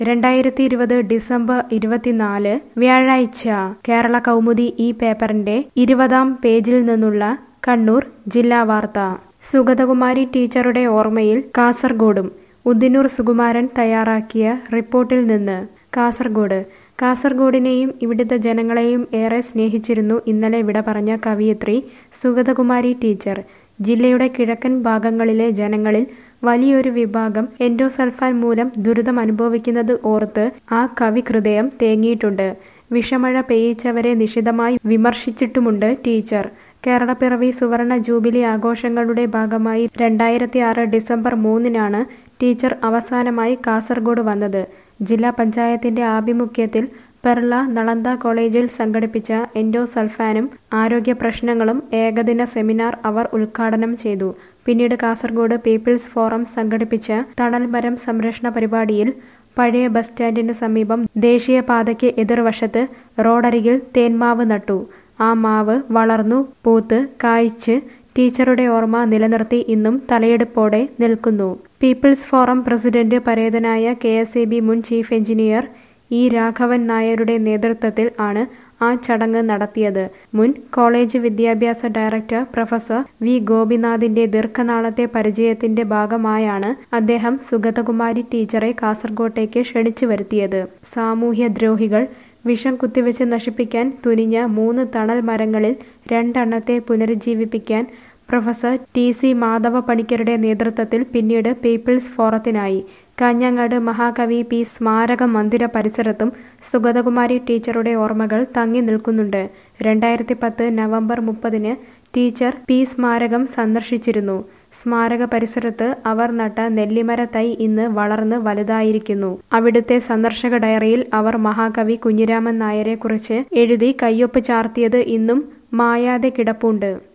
രണ്ടായിരത്തി ഇരുപത് ഡിസംബർ ഇരുപത്തിനാല് വ്യാഴാഴ്ച കേരള കൗമുദി ഈ പേപ്പറിന്റെ ഇരുപതാം പേജിൽ നിന്നുള്ള കണ്ണൂർ ജില്ലാ വാർത്ത സുഗതകുമാരി ടീച്ചറുടെ ഓർമ്മയിൽ കാസർഗോഡും ഉദിനൂർ സുകുമാരൻ തയ്യാറാക്കിയ റിപ്പോർട്ടിൽ നിന്ന് കാസർഗോഡ് കാസർഗോഡിനെയും ഇവിടുത്തെ ജനങ്ങളെയും ഏറെ സ്നേഹിച്ചിരുന്നു ഇന്നലെ വിട പറഞ്ഞ കവിയത്രി സുഗതകുമാരി ടീച്ചർ ജില്ലയുടെ കിഴക്കൻ ഭാഗങ്ങളിലെ ജനങ്ങളിൽ വലിയൊരു വിഭാഗം എൻഡോസൾഫാൻ മൂലം ദുരിതം അനുഭവിക്കുന്നത് ഓർത്ത് ആ കവി ഹൃദയം തേങ്ങിയിട്ടുണ്ട് വിഷമഴ പെയ്യിച്ചവരെ നിശിതമായി വിമർശിച്ചിട്ടുമുണ്ട് ടീച്ചർ കേരളപ്പിറവി സുവർണ ജൂബിലി ആഘോഷങ്ങളുടെ ഭാഗമായി രണ്ടായിരത്തി ആറ് ഡിസംബർ മൂന്നിനാണ് ടീച്ചർ അവസാനമായി കാസർഗോഡ് വന്നത് ജില്ലാ പഞ്ചായത്തിന്റെ ആഭിമുഖ്യത്തിൽ പെർള നളന്ദ കോളേജിൽ സംഘടിപ്പിച്ച എൻഡോസൾഫാനും ആരോഗ്യ പ്രശ്നങ്ങളും ഏകദിന സെമിനാർ അവർ ഉദ്ഘാടനം ചെയ്തു പിന്നീട് കാസർഗോഡ് പീപ്പിൾസ് ഫോറം സംഘടിപ്പിച്ച തണൽമരം സംരക്ഷണ പരിപാടിയിൽ പഴയ ബസ് സ്റ്റാൻഡിന് സമീപം ദേശീയപാതയ്ക്ക് എതിർവശത്ത് റോഡരികിൽ തേന്മാവ് നട്ടു ആ മാവ് വളർന്നു പൂത്ത് കായ്ച്ച് ടീച്ചറുടെ ഓർമ്മ നിലനിർത്തി ഇന്നും തലയെടുപ്പോടെ നിൽക്കുന്നു പീപ്പിൾസ് ഫോറം പ്രസിഡന്റ് പരേതനായ കെ എസ് മുൻ ചീഫ് എഞ്ചിനീയർ ഇ രാഘവൻ നായരുടെ നേതൃത്വത്തിൽ ആണ് ആ ചടങ്ങ് നടത്തിയത് മുൻ കോളേജ് വിദ്യാഭ്യാസ ഡയറക്ടർ പ്രൊഫസർ വി ഗോപിനാഥിന്റെ ദീർഘനാളത്തെ പരിചയത്തിന്റെ ഭാഗമായാണ് അദ്ദേഹം സുഗതകുമാരി ടീച്ചറെ കാസർഗോട്ടേക്ക് ക്ഷണിച്ചു വരുത്തിയത് സാമൂഹ്യദ്രോഹികൾ വിഷം കുത്തിവെച്ച് നശിപ്പിക്കാൻ തുനിഞ്ഞ മൂന്ന് തണൽ മരങ്ങളിൽ രണ്ടെണ്ണത്തെ പുനരുജ്ജീവിപ്പിക്കാൻ പ്രൊഫസർ ടി സി മാധവ പണിക്കരുടെ നേതൃത്വത്തിൽ പിന്നീട് പീപ്പിൾസ് ഫോറത്തിനായി കാഞ്ഞങ്ങാട് മഹാകവി പി സ്മാരക മന്ദിര പരിസരത്തും സുഗതകുമാരി ടീച്ചറുടെ ഓർമ്മകൾ തങ്ങി നിൽക്കുന്നുണ്ട് രണ്ടായിരത്തി പത്ത് നവംബർ മുപ്പതിന് ടീച്ചർ പി സ്മാരകം സന്ദർശിച്ചിരുന്നു സ്മാരക പരിസരത്ത് അവർ നട്ട നെല്ലിമര തൈ ഇന്ന് വളർന്ന് വലുതായിരിക്കുന്നു അവിടുത്തെ സന്ദർശക ഡയറിയിൽ അവർ മഹാകവി കുഞ്ഞിരാമൻ നായരെ കുറിച്ച് എഴുതി കയ്യൊപ്പ് ചാർത്തിയത് ഇന്നും മായാതെ കിടപ്പുണ്ട്